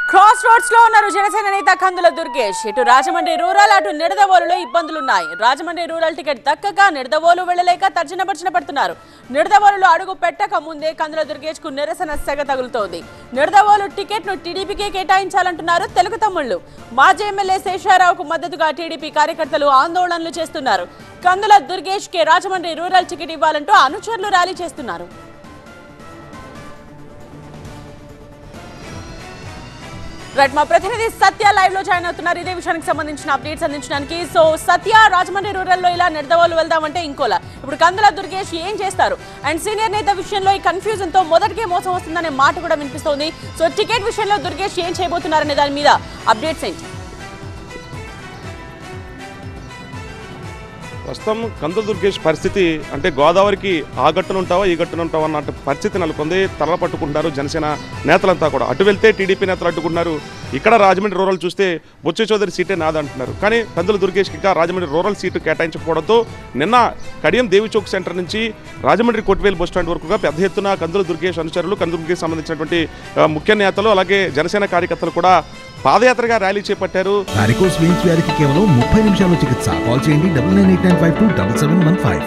cross roads లో ఉన్నారు జనసేన నేత కందుల దుర్గేష్ ఇటు రాజమండ్రి రూరల్ అటు నిడదవోలులో ఇబ్బందులున్నాయి రాజమండ్రి రూరల్ టికెట్ దక్కక నిడదవోలు వెళ్లలేక తర్జన భర్జన పడుతున్నారు నిడదవోలులో అడుగు పెట్టక ముందే కందుల దుర్గేష్ కు నిరసన సెగ తగులుతోంది నిడదవోలు టికెట్ ను టీడీపీకే కేటాయించాలంటున్నారు తెలుగు తమ్ముళ్లు మాజీ ఎమ్మెల్యే శేషారావుకు మద్దతుగా టీడీపీ కార్యకర్తలు ఆందోళనలు చేస్తున్నారు కందుల దుర్గేష్ కే రాజమండ్రి రూరల్ టికెట్ ఇవ్వాలంటూ అనుచరులు ర్యాలీ చేస్తున్నారు రైట్ మా ప్రతినిధి సత్య లైవ్ లో జాయిన్ అవుతున్నారు ఇదే విషయానికి సంబంధించిన అప్డేట్స్ అందించడానికి సో సత్య రాజమండ్రి రూరల్ లో ఇలా నిడదవోలు వెళ్దామంటే ఇంకోలా ఇప్పుడు కందుల దుర్గేష్ ఏం చేస్తారు అండ్ సీనియర్ నేత విషయంలో ఈ కన్ఫ్యూజన్ తో మొదటికే మోసం వస్తుందనే మాట కూడా వినిపిస్తోంది సో టికెట్ విషయంలో దుర్గేష్ ఏం చేయబోతున్నారనే దాని మీద అప్డేట్స్ ఏంటి ప్రస్తుతం కందుల దుర్గేష్ పరిస్థితి అంటే గోదావరికి ఆ గట్టున ఉంటావా ఈ గట్టున ఉంటావా అన్నట్టు పరిస్థితి నెలకొంది తల పట్టుకుంటున్నారు జనసేన నేతలంతా కూడా అటు వెళ్తే టీడీపీ నేతలు అడ్డుకుంటున్నారు ఇక్కడ రాజమండ్రి రూరల్ చూస్తే బొచ్చ చౌదరి సీటే నాదంటున్నారు కానీ కందుల దుర్గేష్కి ఇంకా రాజమండ్రి రూరల్ సీటు కేటాయించకపోవడంతో నిన్న కడియం దేవి చౌక్ సెంటర్ నుంచి రాజమండ్రి కొట్వేలు బస్ స్టాండ్ వరకుగా పెద్ద ఎత్తున కందుల దుర్గేష్ అనుచరులు కందుల దుర్గేష్ సంబంధించినటువంటి ఆ, ముఖ్య నేతలు అలాగే జనసేన కార్యకర్తలు కూడా పాదయాత్రగా ర్యాలీ చేపట్టారు వారికోస్ వెయిన్స్ వ్యాధికి కేవలం ముప్పై నిమిషాల్లో చికిత్స కాల్ చేయండి double nine eight nine five two double seven one five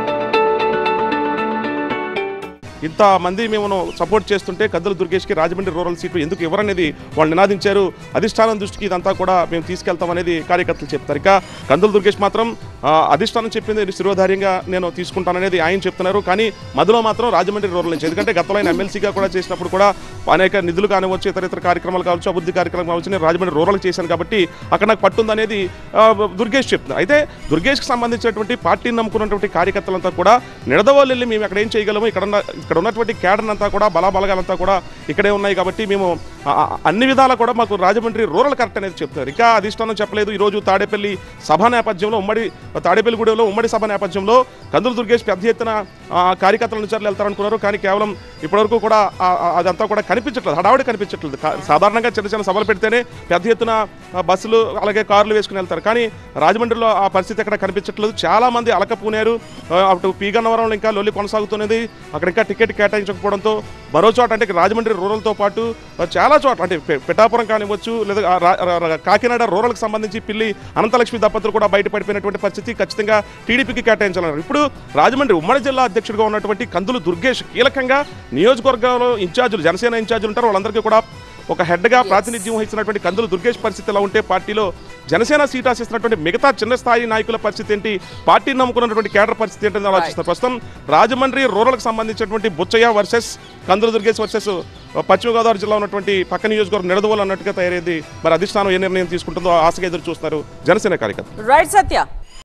ఇంత మంది మేము సపోర్ట్ చేస్తుంటే కద్దలు దుర్గేష్కి రాజమండ్రి రూరల్ సీటు ఎందుకు ఇవ్వరనేది వాళ్ళు నినాదించారు అధిష్టానం దృష్టికి ఇదంతా కూడా మేము తీసుకెళ్తామనేది కార్యకర్తలు చెప్తారు ఇక కందుల దుర్గేష్ మాత్రం ఆ, అధిష్టానం చెప్పింది శిరోధార్యంగా నేను తీసుకుంటాననేది ఆయన చెప్తున్నారు కానీ మధ్యలో మాత్రం రాజమండ్రి రూరల్ నుంచి ఎందుకంటే గతంలో ఆయన ఎమ్మెల్సీగా కూడా చేసినప్పుడు కూడా అనేక నిధులు కానివచ్చు ఇతర ఇతర కార్యక్రమాలు కావచ్చు అభివృద్ధి కార్యక్రమాలు కావచ్చు నేను రాజమండ్రి రూరల్ చేశాను కాబట్టి అక్కడ నాకు పట్టుందనేది ఆ, దుర్గేష్ చెప్తున్నారు అయితే దుర్గేష్కి సంబంధించినటువంటి పార్టీని నమ్ముకున్నటువంటి కార్యకర్తలంతా కూడా నిడదవోలు వెళ్ళి మేము ఎక్కడ ఏం చేయగలము ఇక్కడ ఉన్న ఇక్కడ ఉన్నటువంటి క్యాడర్ అంతా కూడా బలాబలగాలంతా కూడా ఇక్కడే ఉన్నాయి కాబట్టి మేము ఆ, ఆ, అన్ని విధాలా కూడా మాకు రాజమండ్రి రూరల్ కరెక్ట్ అనేది చెప్తున్నారు ఇక అధిష్టానం చెప్పలేదు ఈరోజు తాడేపల్లి సభ నేపథ్యంలో ఉమ్మడి తాడేపల్లిగూడెంలో ఉమ్మడి సభ నేపథ్యంలో కందులు దుర్గేష్ పెద్ద ఎత్తున ఆ, కార్యకర్తల అనుచరులు వెళ్తారనుకున్నారు కానీ కేవలం ఇప్పటివరకు కూడా ఆ, ఆ, అదంతా కూడా కనిపించట్లేదు హడావుడి కనిపించట్లేదు కా- సాధారణంగా చిన్న చిన్న సభలు పెడితేనే పెద్ద ఎత్తున ఆ, బస్సులు అలాగే కార్లు వేసుకుని వెళ్తారు కానీ రాజమండ్రిలో ఆ పరిస్థితి ఎక్కడ కనిపించట్లేదు చాలా మంది అలకపోనారు ఆ, అటు పీ గన్నవరంలో ఇంకా లొల్లి కొనసాగుతున్నది అక్కడ ఇంకా టికెట్ కేటాయించకపోవడంతో మరో చోట అంటే రాజమండ్రి రూరల్తో పాటు ఆ, చాలా చోట్ల అంటే పె- పిఠాపురం కానివ్వచ్చు లేదా ఆ రా- రా- రా- కాకినాడ రూరల్కి సంబంధించి పిల్లి అనంతలక్ష్మి దంపతులు కూడా బయటపడిపోయినటువంటి పరిస్థితి ఖచ్చితంగా టీడీపీకి కేటాయించాలన్నారు ఇప్పుడు రాజమండ్రి ఉమ్మడి జిల్లా అధ్యక్షుడిగా ఉన్నటువంటి కందులు దుర్గేష్ కీలకంగా నియోజకవర్గంలో ఇన్ఛార్జీలు జనసేన ఇన్ఛార్జీలు ఉంటారు వాళ్ళందరికీ కూడా ఒక హెడ్గా ప్రాతినిధ్యం వహిస్తున్నటువంటి కందులు దుర్గేష్ పరిస్థితి ఎలా ఉంటే పార్టీలో జనసేన సీట్ ఆశిస్తున్నటువంటి మిగతా చిన్న స్థాయి నాయకుల పరిస్థితి ఏంటి పార్టీని నమ్ముకున్నటువంటి కేడర్ పరిస్థితి ఏంటని ఆలోచిస్తారు ప్రస్తుతం రాజమండ్రి రూరల్కి సంబంధించినటువంటి బుచ్చయ్య వర్సెస్ కందుల దుర్గేష్ వర్సెస్ పశ్చిమ గోదావరి జిల్లా ఉన్నటువంటి పక్క నియోజకవర్గం నిడదవోలు అన్నట్టుగా తయారైంది మరి అధిష్టానం ఏ నిర్ణయం తీసుకుంటుందో ఆశగా ఎదురు చూస్తున్నారు జనసేన కార్యకర్తలు రైట్ సత్య